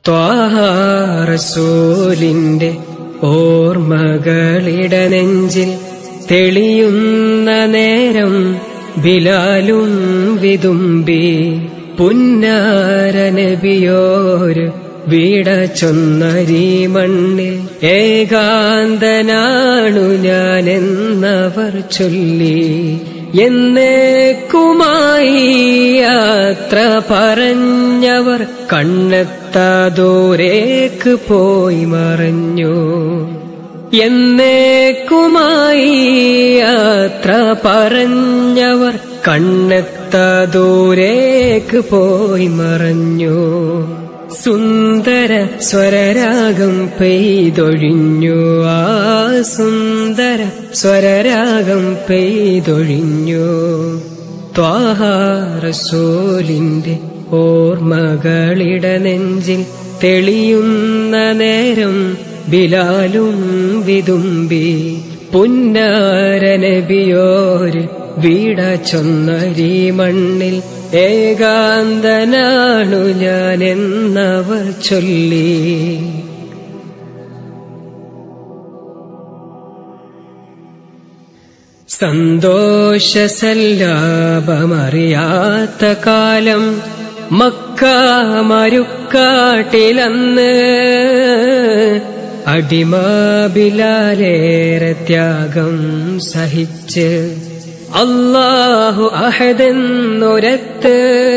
ത്വാഹാറസൂലിന്റെ ഓർമ്മകളിട നെഞ്ചിൽ തെളിയുന്ന നേരം ബിലാലും വിതുമ്പി പുന്നാരനബിയോര് വീട ചൊന്നരീ മണ്ണിൽ ഏകാന്തനാണു ഞാനെന്നവർ ചൊല്ലി എന്നേക്കുമായി യാത്ര പറഞ്ഞവർ കണ്ണെത്താ ദൂരേക്ക് പോയി മറഞ്ഞു എന്നേക്കുമായി യാത്ര പറഞ്ഞവർ കണ്ണെത്താ ദൂരേക്ക് പോയി മറഞ്ഞു സുന്ദര സ്വരരാഗം പെയ്തൊഴിഞ്ഞു ആ സുന്ദര സ്വരരാഗം പെയ്തൊഴിഞ്ഞു ത്വാഹാറസൂലിന്റെ ഓർമ്മകളിട നെഞ്ചിൽ തെളിയുന്ന നേരം ബിലാലും വിതുമ്പി പുന്നാരനബിയോര് വീട ചൊന്നരീ മണ്ണിൽ ഏകാന്തനാണു ഞാനെന്നവർ ചൊല്ലി സന്തോഷസല്ലാപമറിയാത്ത കാലം മക്ക മരുക്കാട്ടിലന്ന് അടിമാബിലാലേറെ ത്യാഗം സഹിച്ച് അല്ലാഹു അഹദെന്നൊരത്ത്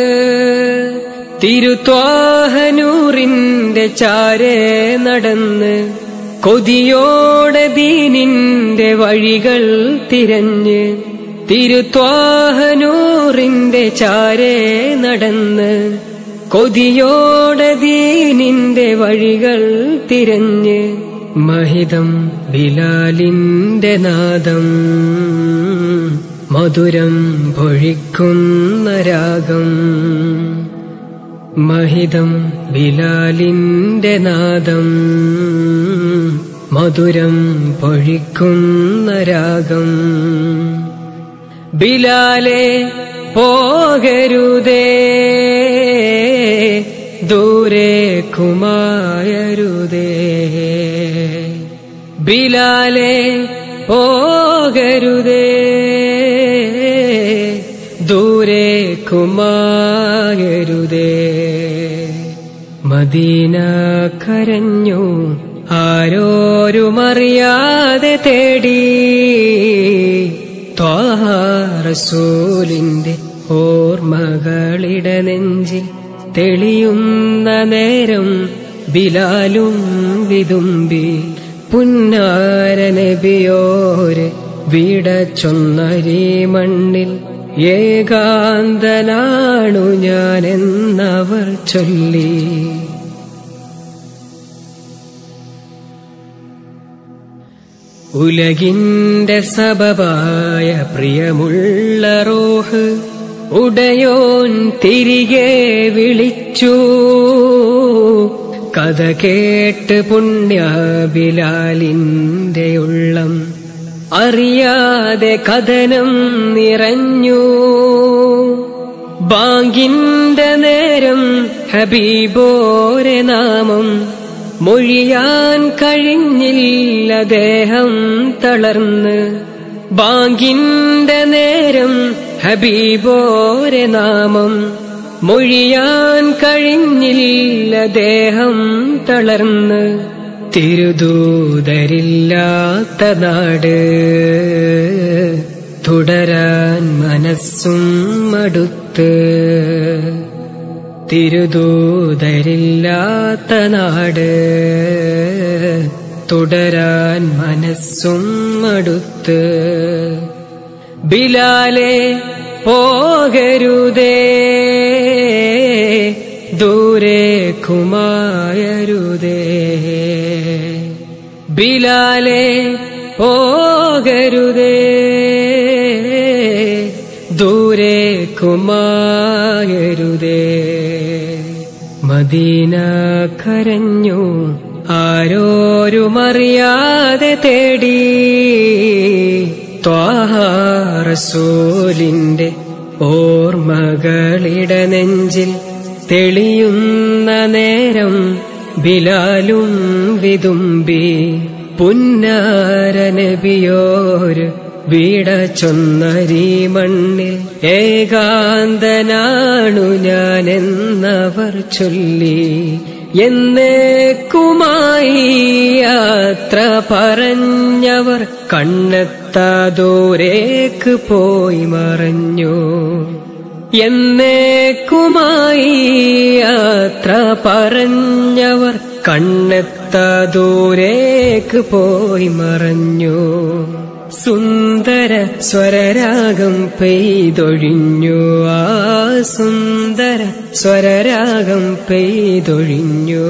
തിരുത്വാഹനൂറിന്റെ ചാരേ നടന്ന് കൊതിയോടെ ദീനിന്റെ വഴികൾ തിരഞ്ഞ് തിരുത്വാഹനൂറിന്റെ ചാരേ നടന്ന് കൊതിയോടെ ദീനിന്റെ വഴികൾ തിരഞ്ഞ് മഹിതം ബിലാലിന്റെ നാദം മധുരം പൊഴിക്കുന്ന രാഗം മഹിതം ബിലാലിന്റെ നാദം മധുരം പൊഴിക്കുന്ന രാഗം ബിലാലെ പോകരുതേ ദൂരെ കുമായരുതേ ബിലാലെ പോകരുതേ ദൂരെ കുമായരുതേ മദീന കരഞ്ഞു ആരോരുമറിയാതെ തേടി ത്വാറസൂലിന്റെ ഓർമ്മകളിട നെഞ്ചിൽ തെളിയുന്ന നേരം ബിലാലും വിതുമ്പി പുന്നാരനബിയോര് വീട ചൊന്നരീ മണ്ണിൽ ഏകാന്തനാണു ഞാനെന്നവർ ചൊല്ലി ഉലകിന്റെ സബബായ പ്രിയമുള്ള റോഹ് ഉടയോൻ തിരികെ വിളിച്ചു കഥ കേട്ട് പുണ്യബിലാലിന്റെ ഉള്ളം അറിയാതെ കഥനം നിറഞ്ഞു ബാങ്കിന്റെ നേരം ഹബീബോരെ നാമം മൊഴിയാൻ കഴിഞ്ഞില്ല ദേഹം തളർന്ന് ബാങ്കിന്റെ നേരം ഹബീബോരെ നാമം മൊഴിയാൻ കഴിഞ്ഞില്ല ദേഹം തളർന്ന് തിരുദൂതരില്ലാത്ത നാട് തുടരാൻ മനസ്സും മടുത്ത് തിരുദൂതരില്ലാത്ത നാട് തുടരാൻ മനസ്സും മടുത്ത് ബിലാലെ പോകരുതേ ദൂരെ കുമായരുതേ ബിലാലെ പോകരുതേ ദൂരെ കുമായരുതേ മദീന കരഞ്ഞു ആരോരുമറിയാതെ തേടി ത്വാഹാറസൂലിന്റെ ഓർമ്മകളിട നെഞ്ചിൽ തെളിയുന്ന നേരം ബിലാലും വിതുമ്പി പുന്നാര നബിയോര് വീട ചൊന്നരീ മണ്ണിൽ ഏകാന്തനാണു ഞാനെന്നവർ ചൊല്ലി എന്നേക്കുമായി യാത്ര പറഞ്ഞവർ കണ്ണെത്താ ദൂരേക്ക് പോയി മറഞ്ഞു എന്നേക്കുമായി യാത്ര പറഞ്ഞവർ കണ്ണെത്താ ദൂരേക്ക് പോയി മറഞ്ഞു സുന്ദര സ്വരരാഗം പെയ്തൊഴിഞ്ഞു ആ സുന്ദര സ്വരരാഗം പെയ്തൊഴിഞ്ഞു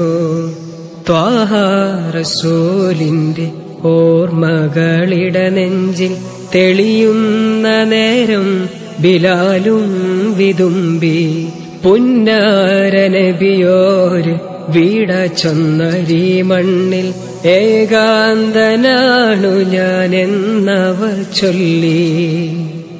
ത്വാഹാറസൂലിന്റെ ഓർമ്മകളിട നെഞ്ചിൽ തെളിയുന്ന നേരം ബിലാലും വിതുമ്പി പുന്നാരനബിയോര് വീട ചൊന്നരീ മണ്ണിൽ ഏകാന്തനാണു ഞാനെന്നവർ ചൊല്ലി